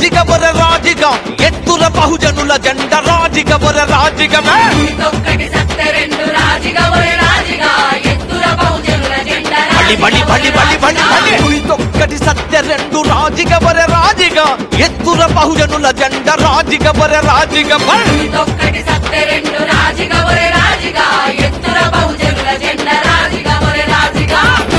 రాజిగ బొర రాజిగ ఎత్తుల బహుజనుల జెండ రాజిగ బొర రాజిగమే తొక్కటి సత్త రెండు రాజిగా ఒరే రాజిగా ఎత్తుల బహుజనుల జెండా బలి బలి బలి బలి బలి బలి తొక్కటి సత్య రెండు రాజిగ బొర రాజిగ ఎత్తుల బహుజనుల జెండ రాజిగ బొర రాజిగ బలి తొక్కటి సత్త రెండు రాజిగా ఒరే రాజిగా ఎత్తుల బహుజనుల జెండా రాజిగా ఒరే రాజిగా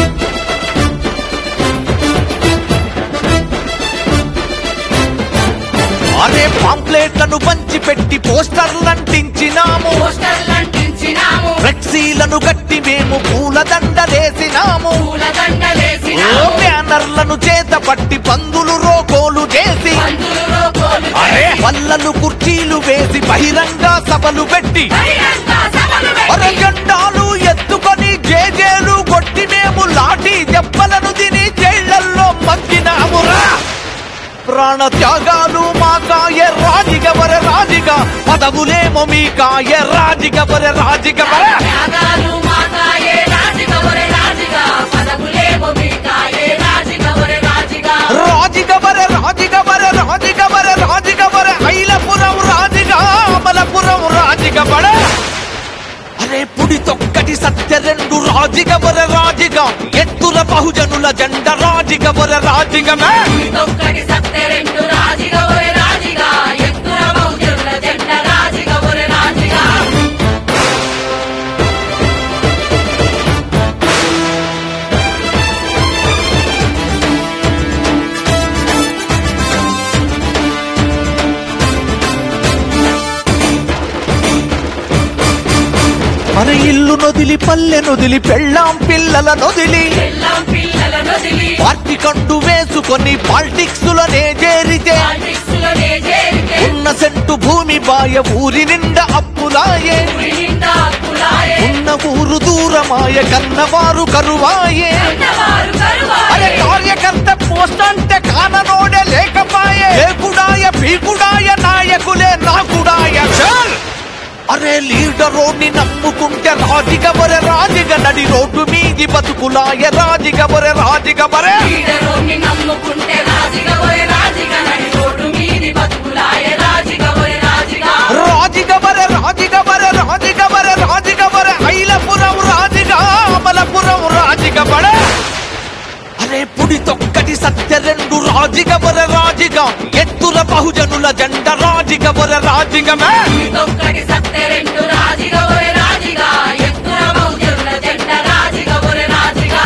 అరే పాంప్లెట్లను పంచి పెట్టి పోస్టర్లంటించినాము పోస్టర్లు అంటించినాము ఫ్లెక్సీలను గట్టి మేము పూలదండలేసినాము పూలదండలేసినాము ఓ బ్యానర్లను చేత పట్టి పందులు రోకోలు చేసి పందులు రోకోలు అరే పల్లలు కుర్చీలు వేసి బహిరంగ సభలు పెట్టి బహిరంగ సభలు అరే పెట్టి జెండాలు ఎత్తుకొని జేజేలు కొట్టి మేము లాఠీ దెబ్బలను తిని జైళ్లల్లో మగ్గినామురా ప్రాణ త్యాగాలు మా కాయ రాజిగ వర రాజిగ పదవులేమో మీ కాయ రాజిగ వర రాజిగ వర త్యాగాలు మాతాయే రాజిగా ఒరే రాజిగా పదవులేమో మీకాయే రాజిగా ఒరే రాజిగా రాజిగ వర రాజిగ వర రాజిగ వర రాజిగ వర ఐలపురం రాజిగ అమలపురం రాజిగ వర అరే పుడి తొక్కటి సత్య రెండు రాజిగ వర రాజిగ ఎత్తుల బహుజనుల జెండ రాజిగ వర రాజిగమే తొక్కటి సత్త రెండు రాజిగా ఒరే రాజిగా ఎత్తుల బహుజనుల జెండా రాజిగా ఒరే రాజిగా మన ఇల్లు నొదిలి పల్లె నొదిలి పెళ్ళాం పిల్లల నొదిలి పిల్లం పిల్లల నొదిలి పార్టీ కండు వేసుకొని పాలిటిక్స్ లోనే చేరితే పాలిటిక్స్లోనే చేరితే ఉన్న సెంటు భూమి బాయ ఊరి నిండా అప్పులాయే ఊరి నిండా హక్కులాయే ఉన్న ఊరు దూరమాయ కన్నవారు కరువాయే కన్నవారు అరే కరువాయే కార్యకర్త పోస్ట్ అంటే కాననోడే లేకపాయే ఏకుడాయ పీకుడాయ నాయకులే నాకుడాయ చల్! అరే లీడరోని నమ్ముకుంటే రాజిగ బొరె రాజిగ నడి రోడ్డు మీది బతుకులాయ రాజిగ బొరె రాజిగ బొరె లీడరోని నమ్ముకుంటే రాజిగా ఒరే రాజిగా నడి రోడ్డు మీది బతుకులాయే రాజిగా ఒరే రాజిగా రాజిగ బొరె రాజిగ బొరె రాజిగ బొరె రాజిగ బొరె ఐలపురం రాజిగ అమలపురం రాజిగ బొరె అరే పుడి తొక్కటి సత్య రెండు రాజిగ బొరె రాజిగ ఎత్తుల బహుజనుల జెండ రాజిగ బొరె రాజిగమే తొక్కటి సత్త రెండు రాజిగా ఒరే రాజిగా ఎత్తుల బహుజనుల జెండా రాజిగా ఒరే రాజిగా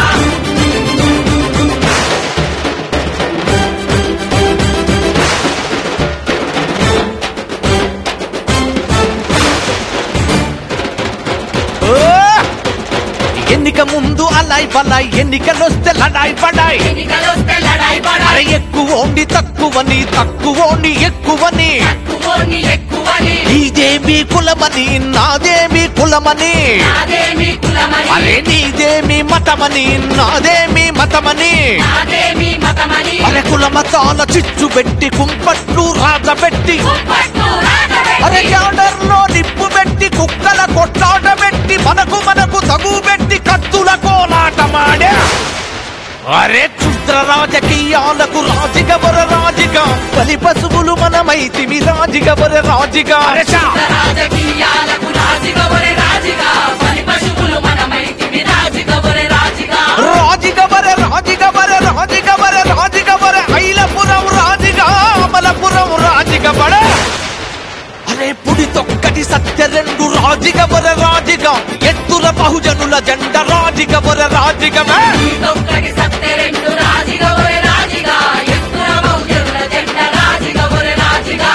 ఓ! ఎన్నిక ముందు అలాయ్ బలాయ్ ఎన్నికలొస్తే లడాయ్ పడాయ్ ఎన్నికలొస్తే లడాయి అరే పడాయి ఎక్కువోండి తక్కువని తక్కువోండి ఎక్కువని తక్కువని ఎక్కువని నీదేమి కులమని నాదేమి కులమని నాదేమి కులమని అరే నీదేమి మతమని నాదేమి మతమని నాదేమి మతమని అరే కుల మతాల చిచ్చు పెట్టి కుంపట్లు రాజ పెట్టి కుంపట్టు రాజబెట్టి అరే క్యాడర్లో నిప్పు పెట్టి కుక్కల కొట్లాట పెట్టి మనకు మనకు తగు పెట్టి కత్తుల కోలాటమాడే అరే క్షుద్ర రాజకీయాలకు రాజిగ బొర రాజిగ బలి పశువులు మనమైతిమి రాజిగ బొర రాజిగ అరే చా! రాజకీయాలకు రాజిగా ఒరే రాజిగా పని పశువులు మనమైతిమి రాజిగా ఒరే రాజిగా రాజిగ బొర రాజిగ బొర రాజిగ బొర రాజిగ బొర ఐలపురం రాజిగ అమలపురం రాజిగ బొర అరే పుడి తొక్కటి సత్య రెండు రాజిగ బొర రాజిగ ఎత్తుల బహుజనుల జెండ రాజిగ బొర రాజిగమే తొక్కటి సత్త రెండు రాజిగా ఒరే రాజిగా ఎత్తుల బహుజనుల జెండా రాజిగా ఒరే రాజిగా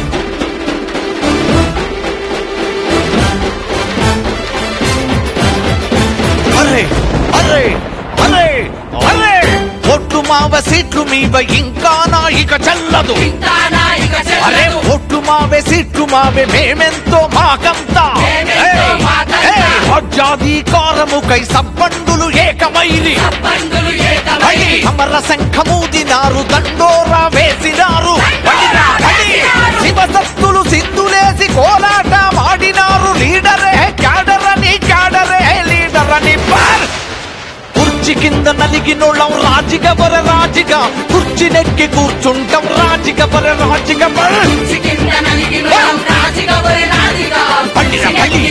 అరే అరే అరే అరే ఒట్టు మావ సీట్లు మీవ ఇంకా నా ఇక చల్లదు ఇంకా నాయిక అరే చెల్లదు ఒట్టు మావే సీట్లు మావే మేమెంతో మాకంతా మేమెంతో మాకంతా. రాజ్యాధికారముకై సబ్బండులు ఏకమైరి బంధులు అయి ఏకమై అమర శంఖమూదినారు దండోరా వేసినారు దండోరా అయి వేసినారు. శివసత్తులు సింధులేసి కోలాట మాడినారు లీడరే క్యాడర్ అని క్యాడరే లీడర్ అని బార్ కుర్చీ కింద నలిగినోళ్ళం రాజిగ బర రాజిగా కుర్చీ నెక్కి కూర్చుంటాం రాజిగ బర రాజిగ బర కుర్చీ కింద నలిగిన రాజిగా ఒరే రాజిగా పల్లిన పల్లి